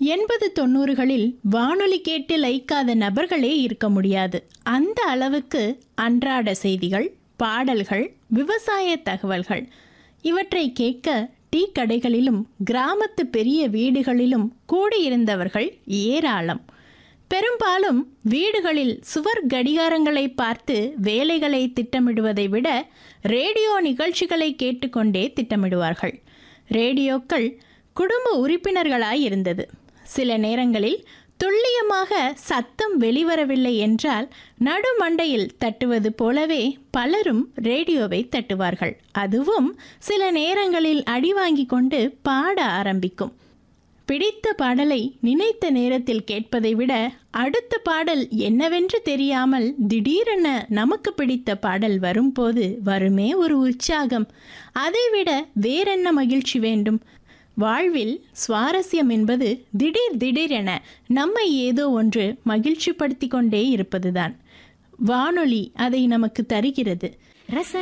எண்பது தொண்ணூறுகளில் வானொலி கேட்டு லைக்காத நபர்களே இருக்க முடியாது அந்த அளவுக்கு அன்றாட செய்திகள் பாடல்கள் விவசாய தகவல்கள் இவற்றை கேட்க டீ கடைகளிலும் கிராமத்து பெரிய வீடுகளிலும் கூடியிருந்தவர்கள் ஏராளம் பெரும்பாலும் வீடுகளில் சுவர் கடிகாரங்களை பார்த்து வேலைகளை திட்டமிடுவதை விட ரேடியோ நிகழ்ச்சிகளை கேட்டுக்கொண்டே திட்டமிடுவார்கள் ரேடியோக்கள் குடும்ப உறுப்பினர்களாய் இருந்தது சில நேரங்களில் துல்லியமாக சத்தம் வெளிவரவில்லை என்றால் நடுமண்டையில் தட்டுவது போலவே பலரும் ரேடியோவை தட்டுவார்கள் அதுவும் சில நேரங்களில் அடி வாங்கி கொண்டு பாட ஆரம்பிக்கும் பிடித்த பாடலை நினைத்த நேரத்தில் கேட்பதை விட அடுத்த பாடல் என்னவென்று தெரியாமல் திடீரென நமக்கு பிடித்த பாடல் வரும்போது வருமே ஒரு உற்சாகம் அதைவிட வேறென்ன மகிழ்ச்சி வேண்டும் வாழ்வில் சுவாரஸ்யம் என்பது திடீர் திடீரென நம்மை ஏதோ ஒன்று மகிழ்ச்சிப்படுத்தி கொண்டே இருப்பதுதான் வானொலி அதை நமக்கு தருகிறது ரச